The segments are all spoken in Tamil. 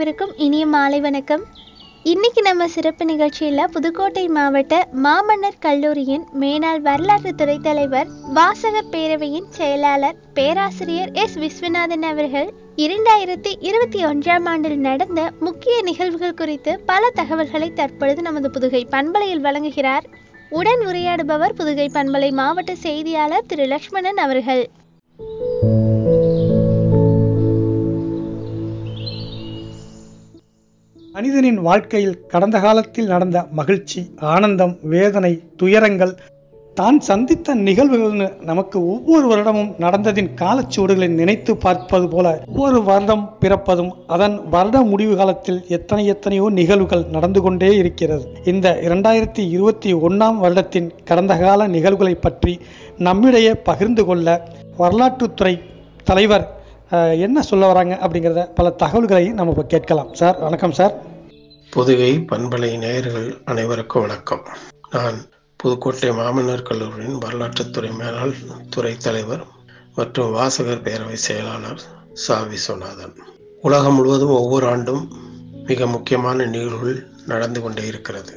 அனைவருக்கும் இனிய மாலை வணக்கம் இன்னைக்கு நம்ம சிறப்பு நிகழ்ச்சியில் புதுக்கோட்டை மாவட்ட மாமன்னர் கல்லூரியின் மேனாள் வரலாற்று துறை தலைவர் வாசகர் பேரவையின் செயலாளர் பேராசிரியர் எஸ் விஸ்வநாதன் அவர்கள் இரண்டாயிரத்தி இருபத்தி ஒன்றாம் ஆண்டில் நடந்த முக்கிய நிகழ்வுகள் குறித்து பல தகவல்களை தற்பொழுது நமது புதுகை பண்பலையில் வழங்குகிறார் உடன் உரையாடுபவர் புதுகை பண்பலை மாவட்ட செய்தியாளர் திரு லக்ஷ்மணன் அவர்கள் மனிதனின் வாழ்க்கையில் கடந்த காலத்தில் நடந்த மகிழ்ச்சி ஆனந்தம் வேதனை துயரங்கள் தான் சந்தித்த நிகழ்வுகள்னு நமக்கு ஒவ்வொரு வருடமும் நடந்ததின் காலச்சுவடுகளை நினைத்து பார்ப்பது போல ஒவ்வொரு வருடம் பிறப்பதும் அதன் வருட முடிவு காலத்தில் எத்தனை எத்தனையோ நிகழ்வுகள் நடந்து கொண்டே இருக்கிறது இந்த இரண்டாயிரத்தி இருபத்தி ஒன்றாம் வருடத்தின் கடந்த கால நிகழ்வுகளை பற்றி நம்மிடையே பகிர்ந்து கொள்ள வரலாற்றுத்துறை தலைவர் அஹ், என்ன சொல்ல வராங்க அப்படிங்கிறத பல தகவல்களை நம்ம இப்போ கேட்கலாம் சார் வணக்கம் சார் புதுகை பண்பலை நேயர்கள் அனைவருக்கும் வணக்கம் நான் புதுக்கோட்டை மாமன்னர் கல்லூரியின் வரலாற்றுத்துறை மேலாள் துறை தலைவர் மற்றும் வாசகர் பேரவை செயலாளர் சா விஸ்வநாதன் உலகம் முழுவதும் ஒவ்வொரு ஆண்டும் மிக முக்கியமான நிகழ்வுகள் நடந்து கொண்டே இருக்கிறது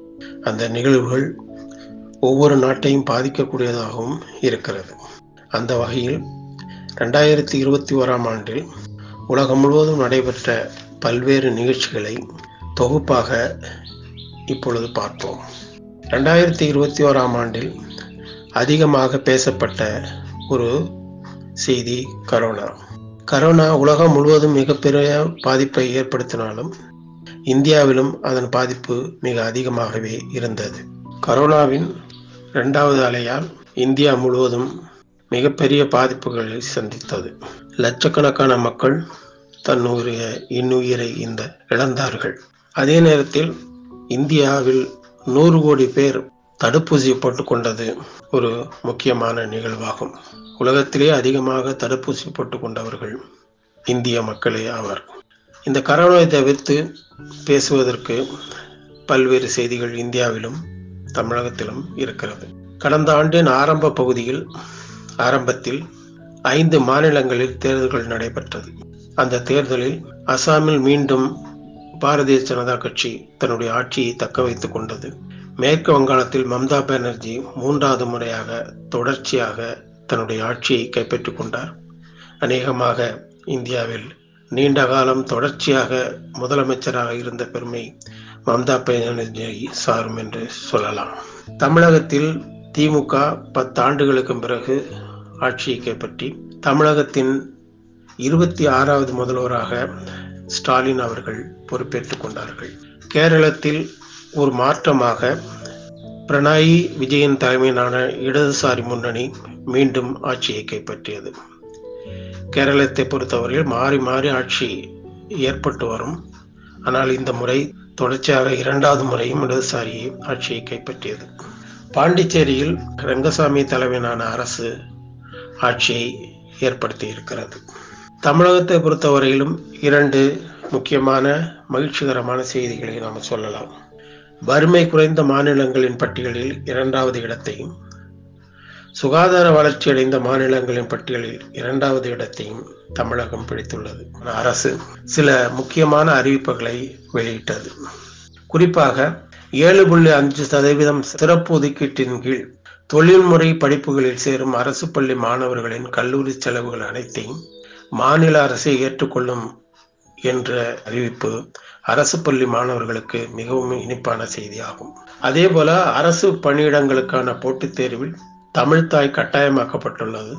அந்த நிகழ்வுகள் ஒவ்வொரு நாட்டையும் பாதிக்கக்கூடியதாகவும் இருக்கிறது அந்த வகையில் ரெண்டாயிரத்தி இருபத்தி ஓராம் ஆண்டில் உலகம் முழுவதும் நடைபெற்ற பல்வேறு நிகழ்ச்சிகளை தொகுப்பாக இப்பொழுது பார்ப்போம் ரெண்டாயிரத்தி இருபத்தி ஓராம் ஆண்டில் அதிகமாக பேசப்பட்ட ஒரு செய்தி கரோனா கரோனா உலகம் முழுவதும் மிகப்பெரிய பாதிப்பை ஏற்படுத்தினாலும் இந்தியாவிலும் அதன் பாதிப்பு மிக அதிகமாகவே இருந்தது கரோனாவின் இரண்டாவது அலையால் இந்தியா முழுவதும் மிகப்பெரிய பாதிப்புகளை சந்தித்தது லட்சக்கணக்கான மக்கள் தன்னுடைய இன்னுயிரை இந்த இழந்தார்கள் அதே நேரத்தில் இந்தியாவில் நூறு கோடி பேர் தடுப்பூசி போட்டுக்கொண்டது ஒரு முக்கியமான நிகழ்வாகும் உலகத்திலே அதிகமாக தடுப்பூசி போட்டுக்கொண்டவர்கள் இந்திய மக்களே ஆவர் இந்த கரோனாவை தவிர்த்து பேசுவதற்கு பல்வேறு செய்திகள் இந்தியாவிலும் தமிழகத்திலும் இருக்கிறது கடந்த ஆண்டின் ஆரம்ப பகுதியில் ஆரம்பத்தில் ஐந்து மாநிலங்களில் தேர்தல்கள் நடைபெற்றது அந்த தேர்தலில் அசாமில் மீண்டும் பாரதிய ஜனதா கட்சி தன்னுடைய ஆட்சியை தக்க வைத்துக் கொண்டது மேற்கு வங்காளத்தில் மம்தா பானர்ஜி மூன்றாவது முறையாக தொடர்ச்சியாக தன்னுடைய ஆட்சியை கைப்பற்றிக் கொண்டார் அநேகமாக இந்தியாவில் நீண்ட காலம் தொடர்ச்சியாக முதலமைச்சராக இருந்த பெருமை மம்தா பானர்ஜியை சாரும் என்று சொல்லலாம் தமிழகத்தில் திமுக பத்தாண்டுகளுக்கு பிறகு ஆட்சியை கைப்பற்றி தமிழகத்தின் இருபத்தி ஆறாவது முதல்வராக ஸ்டாலின் அவர்கள் பொறுப்பேற்றுக் கொண்டார்கள் கேரளத்தில் ஒரு மாற்றமாக பிரணாயி விஜயன் தலைமையிலான இடதுசாரி முன்னணி மீண்டும் ஆட்சியை கைப்பற்றியது கேரளத்தை பொறுத்தவரையில் மாறி மாறி ஆட்சி ஏற்பட்டு வரும் ஆனால் இந்த முறை தொடர்ச்சியாக இரண்டாவது முறையும் இடதுசாரி ஆட்சியை கைப்பற்றியது பாண்டிச்சேரியில் ரங்கசாமி தலைமையிலான அரசு ஆட்சியை ஏற்படுத்தி இருக்கிறது தமிழகத்தை பொறுத்தவரையிலும் இரண்டு முக்கியமான மகிழ்ச்சிகரமான செய்திகளை நாம் சொல்லலாம் வறுமை குறைந்த மாநிலங்களின் பட்டியலில் இரண்டாவது இடத்தையும் சுகாதார வளர்ச்சி அடைந்த மாநிலங்களின் பட்டியலில் இரண்டாவது இடத்தையும் தமிழகம் பிடித்துள்ளது அரசு சில முக்கியமான அறிவிப்புகளை வெளியிட்டது குறிப்பாக ஏழு புள்ளி அஞ்சு சதவீதம் சிறப்பு ஒதுக்கீட்டின் கீழ் தொழில்முறை படிப்புகளில் சேரும் அரசு பள்ளி மாணவர்களின் கல்லூரி செலவுகள் அனைத்தையும் மாநில அரசை ஏற்றுக்கொள்ளும் என்ற அறிவிப்பு அரசு பள்ளி மாணவர்களுக்கு மிகவும் இனிப்பான செய்தியாகும் அதே போல அரசு பணியிடங்களுக்கான போட்டித் தேர்வில் தமிழ்தாய் கட்டாயமாக்கப்பட்டுள்ளது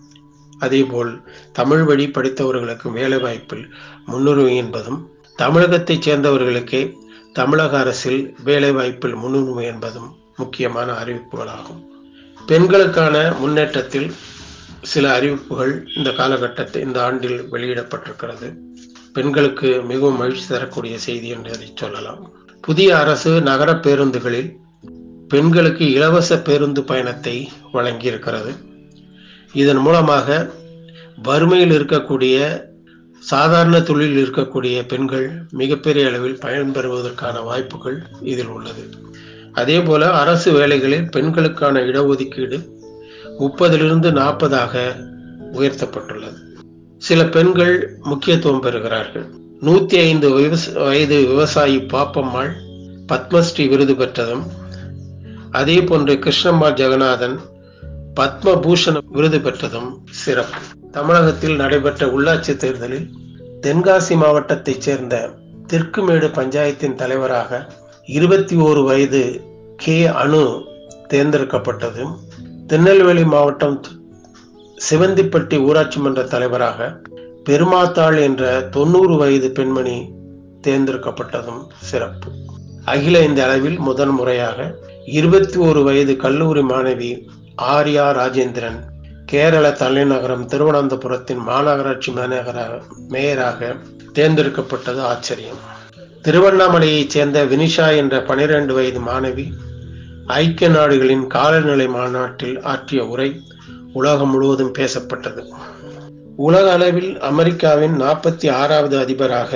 அதேபோல் தமிழ் வழி படித்தவர்களுக்கு வேலைவாய்ப்பில் முன்னுரிமை என்பதும் தமிழகத்தைச் சேர்ந்தவர்களுக்கே தமிழக அரசில் வேலைவாய்ப்பில் முன்னுரிமை என்பதும் முக்கியமான அறிவிப்புகளாகும் பெண்களுக்கான முன்னேற்றத்தில் சில அறிவிப்புகள் இந்த காலகட்டத்தில் இந்த ஆண்டில் வெளியிடப்பட்டிருக்கிறது பெண்களுக்கு மிகவும் மகிழ்ச்சி தரக்கூடிய செய்தி என்று அதை சொல்லலாம் புதிய அரசு நகர பேருந்துகளில் பெண்களுக்கு இலவச பேருந்து பயணத்தை வழங்கியிருக்கிறது இதன் மூலமாக வறுமையில் இருக்கக்கூடிய சாதாரண தொழிலில் இருக்கக்கூடிய பெண்கள் மிகப்பெரிய அளவில் பயன்பெறுவதற்கான வாய்ப்புகள் இதில் உள்ளது அதே போல அரசு வேலைகளில் பெண்களுக்கான இடஒதுக்கீடு முப்பதிலிருந்து நாற்பதாக உயர்த்தப்பட்டுள்ளது சில பெண்கள் முக்கியத்துவம் பெறுகிறார்கள் நூத்தி ஐந்து வயது விவசாயி பாப்பம்மாள் பத்மஸ்ரீ விருது பெற்றதும் அதே போன்று கிருஷ்ணம்மாள் ஜெகநாதன் பத்மபூஷண விருது பெற்றதும் சிறப்பு தமிழகத்தில் நடைபெற்ற உள்ளாட்சி தேர்தலில் தென்காசி மாவட்டத்தைச் சேர்ந்த தெற்குமேடு பஞ்சாயத்தின் தலைவராக இருபத்தி ஓரு வயது கே அணு தேர்ந்தெடுக்கப்பட்டதும் திருநெல்வேலி மாவட்டம் சிவந்திப்பட்டி ஊராட்சி மன்ற தலைவராக பெருமாத்தாள் என்ற தொண்ணூறு வயது பெண்மணி தேர்ந்தெடுக்கப்பட்டதும் சிறப்பு அகில இந்த அளவில் முதன் முறையாக இருபத்தி ஒரு வயது கல்லூரி மாணவி ஆர்யா ராஜேந்திரன் கேரள தலைநகரம் திருவனந்தபுரத்தின் மாநகராட்சி மாநகர மேயராக தேர்ந்தெடுக்கப்பட்டது ஆச்சரியம் திருவண்ணாமலையைச் சேர்ந்த வினிஷா என்ற பனிரெண்டு வயது மாணவி ஐக்கிய நாடுகளின் காலநிலை மாநாட்டில் ஆற்றிய உரை உலகம் முழுவதும் பேசப்பட்டது உலக அளவில் அமெரிக்காவின் நாற்பத்தி ஆறாவது அதிபராக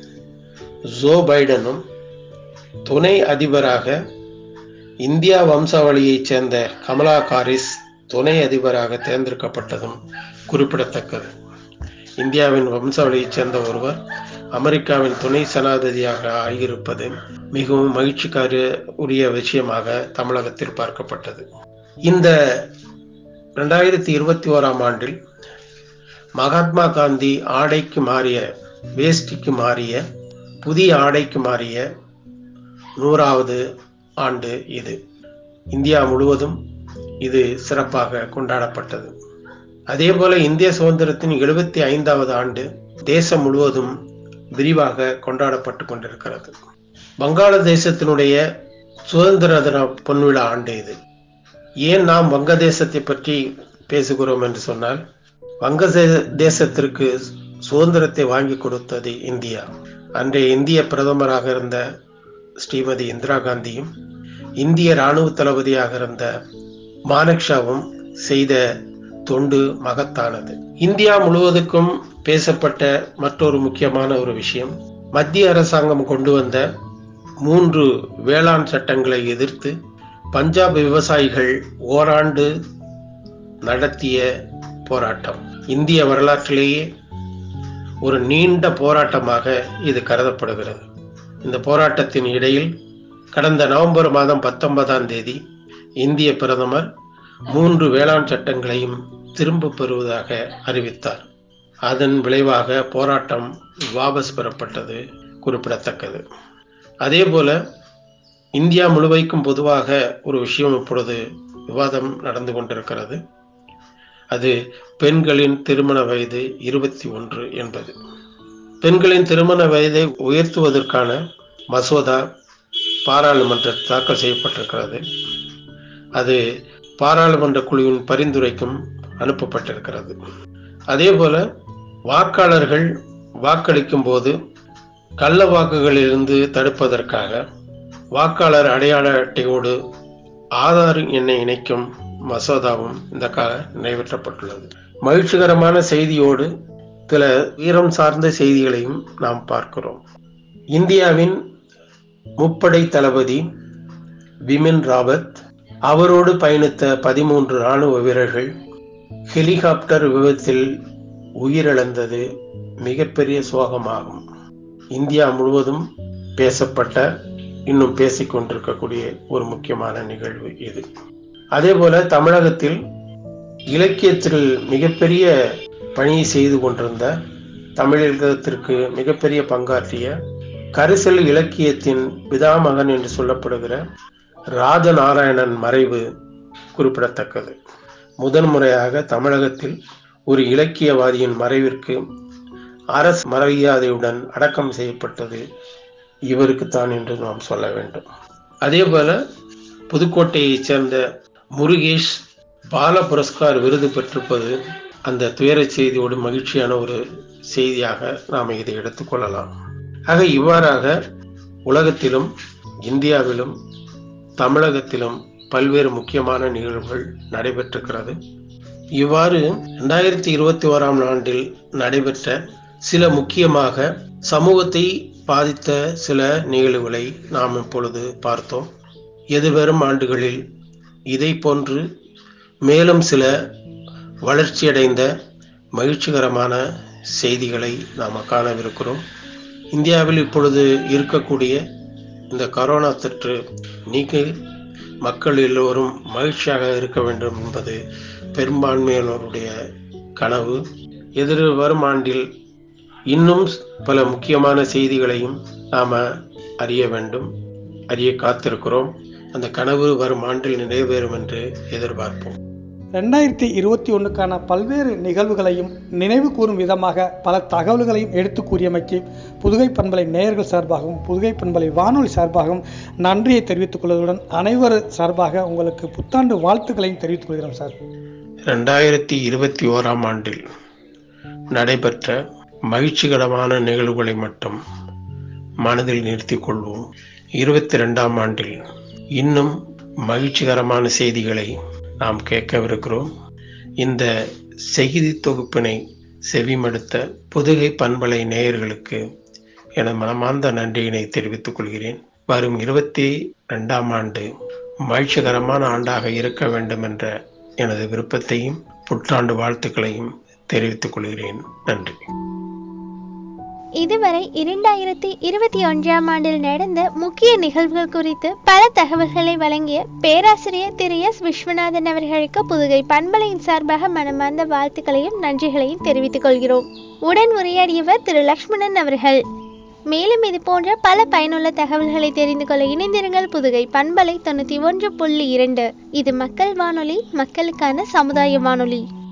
ஜோ பைடனும் துணை அதிபராக இந்தியா வம்சாவளியைச் சேர்ந்த கமலா காரிஸ் துணை அதிபராக தேர்ந்தெடுக்கப்பட்டதும் குறிப்பிடத்தக்கது இந்தியாவின் வம்சாவளியைச் சேர்ந்த ஒருவர் அமெரிக்காவின் துணை சனாதிபதியாக ஆகியிருப்பது மிகவும் மகிழ்ச்சிக்கார உரிய விஷயமாக தமிழகத்தில் பார்க்கப்பட்டது இந்த இரண்டாயிரத்தி இருபத்தி ஓராம் ஆண்டில் மகாத்மா காந்தி ஆடைக்கு மாறிய வேஷ்டிக்கு மாறிய புதிய ஆடைக்கு மாறிய நூறாவது ஆண்டு இது இந்தியா முழுவதும் இது சிறப்பாக கொண்டாடப்பட்டது அதே போல இந்திய சுதந்திரத்தின் எழுபத்தி ஐந்தாவது ஆண்டு தேசம் முழுவதும் விரிவாக கொண்டாடப்பட்டு கொண்டிருக்கிறது வங்காளதேசத்தினுடைய சுதந்திர தின பொன்விழா ஆண்டு இது ஏன் நாம் வங்கதேசத்தை பற்றி பேசுகிறோம் என்று சொன்னால் வங்க தேசத்திற்கு சுதந்திரத்தை வாங்கி கொடுத்தது இந்தியா அன்றைய இந்திய பிரதமராக இருந்த ஸ்ரீமதி இந்திரா காந்தியும் இந்திய ராணுவ தளபதியாக இருந்த மானக்ஷாவும் செய்த தொண்டு மகத்தானது இந்தியா முழுவதுக்கும் பேசப்பட்ட மற்றொரு முக்கியமான ஒரு விஷயம் மத்திய அரசாங்கம் கொண்டு வந்த மூன்று வேளாண் சட்டங்களை எதிர்த்து பஞ்சாப் விவசாயிகள் ஓராண்டு நடத்திய போராட்டம் இந்திய வரலாற்றிலேயே ஒரு நீண்ட போராட்டமாக இது கருதப்படுகிறது இந்த போராட்டத்தின் இடையில் கடந்த நவம்பர் மாதம் பத்தொன்பதாம் தேதி இந்திய பிரதமர் மூன்று வேளாண் சட்டங்களையும் திரும்ப பெறுவதாக அறிவித்தார் அதன் விளைவாக போராட்டம் வாபஸ் பெறப்பட்டது குறிப்பிடத்தக்கது அதே போல இந்தியா முழுவைக்கும் பொதுவாக ஒரு விஷயம் இப்பொழுது விவாதம் நடந்து கொண்டிருக்கிறது அது பெண்களின் திருமண வயது இருபத்தி ஒன்று என்பது பெண்களின் திருமண வயதை உயர்த்துவதற்கான மசோதா பாராளுமன்றத்தில் தாக்கல் செய்யப்பட்டிருக்கிறது அது பாராளுமன்ற குழுவின் பரிந்துரைக்கும் அனுப்பப்பட்டிருக்கிறது அதே போல வாக்காளர்கள் வாக்களிக்கும் போது கள்ள வாக்குகளிலிருந்து தடுப்பதற்காக வாக்காளர் அடையாள அட்டையோடு ஆதார் எண்ணை இணைக்கும் மசோதாவும் இந்த கால நிறைவேற்றப்பட்டுள்ளது மகிழ்ச்சிகரமான செய்தியோடு சில வீரம் சார்ந்த செய்திகளையும் நாம் பார்க்கிறோம் இந்தியாவின் முப்படை தளபதி விமின் ராவத் அவரோடு பயணித்த பதிமூன்று ராணுவ வீரர்கள் ஹெலிகாப்டர் விபத்தில் உயிரிழந்தது மிகப்பெரிய சோகமாகும் இந்தியா முழுவதும் பேசப்பட்ட இன்னும் பேசிக் கொண்டிருக்கக்கூடிய ஒரு முக்கியமான நிகழ்வு இது அதே போல தமிழகத்தில் இலக்கியத்தில் மிகப்பெரிய பணியை செய்து கொண்டிருந்த தமிழகத்திற்கு மிகப்பெரிய பங்காற்றிய கரிசல் இலக்கியத்தின் பிதாமகன் என்று சொல்லப்படுகிற ராஜநாராயணன் மறைவு குறிப்பிடத்தக்கது முதன் முறையாக தமிழகத்தில் ஒரு இலக்கியவாதியின் மறைவிற்கு அரசு மரியாதையுடன் அடக்கம் செய்யப்பட்டது இவருக்குத்தான் என்று நாம் சொல்ல வேண்டும் அதே போல புதுக்கோட்டையைச் சேர்ந்த முருகேஷ் பால புரஸ்கார் விருது பெற்றிருப்பது அந்த துயர செய்தியோடு மகிழ்ச்சியான ஒரு செய்தியாக நாம் இதை எடுத்துக்கொள்ளலாம் ஆக இவ்வாறாக உலகத்திலும் இந்தியாவிலும் தமிழகத்திலும் பல்வேறு முக்கியமான நிகழ்வுகள் நடைபெற்றிருக்கிறது இவ்வாறு இரண்டாயிரத்தி இருபத்தி ஓராம் ஆண்டில் நடைபெற்ற சில முக்கியமாக சமூகத்தை பாதித்த சில நிகழ்வுகளை நாம் இப்பொழுது பார்த்தோம் எதிர்வரும் ஆண்டுகளில் இதை போன்று மேலும் சில வளர்ச்சியடைந்த மகிழ்ச்சிகரமான செய்திகளை நாம் காணவிருக்கிறோம் இந்தியாவில் இப்பொழுது இருக்கக்கூடிய இந்த கொரோனா தொற்று நீக்கி மக்கள் எல்லோரும் மகிழ்ச்சியாக இருக்க வேண்டும் என்பது பெரும்பான்மையினருடைய கனவு எதிர் வரும் ஆண்டில் இன்னும் பல முக்கியமான செய்திகளையும் நாம அறிய வேண்டும் அறிய காத்திருக்கிறோம் அந்த கனவு வரும் ஆண்டில் நிறைவேறும் என்று எதிர்பார்ப்போம் ரெண்டாயிரத்தி இருபத்தி ஒன்றுக்கான பல்வேறு நிகழ்வுகளையும் நினைவு கூறும் விதமாக பல தகவல்களையும் எடுத்து கூறியமைக்கு புதுகை பண்பலை நேயர்கள் சார்பாகவும் புதுகை பண்பலை வானொலி சார்பாகவும் நன்றியை தெரிவித்துக் கொள்வதுடன் அனைவர் சார்பாக உங்களுக்கு புத்தாண்டு வாழ்த்துக்களையும் தெரிவித்துக் கொள்கிறோம் சார் ரெண்டாயிரத்தி இருபத்தி ஓராம் ஆண்டில் நடைபெற்ற மகிழ்ச்சிகரமான நிகழ்வுகளை மட்டும் மனதில் நிறுத்திக் கொள்வோம் இருபத்தி ரெண்டாம் ஆண்டில் இன்னும் மகிழ்ச்சிகரமான செய்திகளை நாம் கேட்கவிருக்கிறோம் இந்த செய்தி தொகுப்பினை செவிமடுத்த புதுகை பண்பலை நேயர்களுக்கு எனது மனமார்ந்த நன்றியினை தெரிவித்துக் கொள்கிறேன் வரும் இருபத்தி ரெண்டாம் ஆண்டு மகிழ்ச்சிகரமான ஆண்டாக இருக்க வேண்டும் என்ற எனது விருப்பத்தையும் புத்தாண்டு வாழ்த்துக்களையும் தெரிவித்துக் கொள்கிறேன் நன்றி இதுவரை இரண்டாயிரத்தி இருபத்தி ஒன்றாம் ஆண்டில் நடந்த முக்கிய நிகழ்வுகள் குறித்து பல தகவல்களை வழங்கிய பேராசிரியர் திரு எஸ் விஸ்வநாதன் அவர்களுக்கு புதுகை பண்பலையின் சார்பாக மனமார்ந்த வாழ்த்துக்களையும் நன்றிகளையும் தெரிவித்துக் கொள்கிறோம் உடன் உரையாடியவர் திரு லக்ஷ்மணன் அவர்கள் மேலும் இது போன்ற பல பயனுள்ள தகவல்களை தெரிந்து கொள்ள இணைந்திருங்கள் புதுகை பண்பலை தொண்ணூற்றி ஒன்று புள்ளி இரண்டு இது மக்கள் வானொலி மக்களுக்கான சமுதாய வானொலி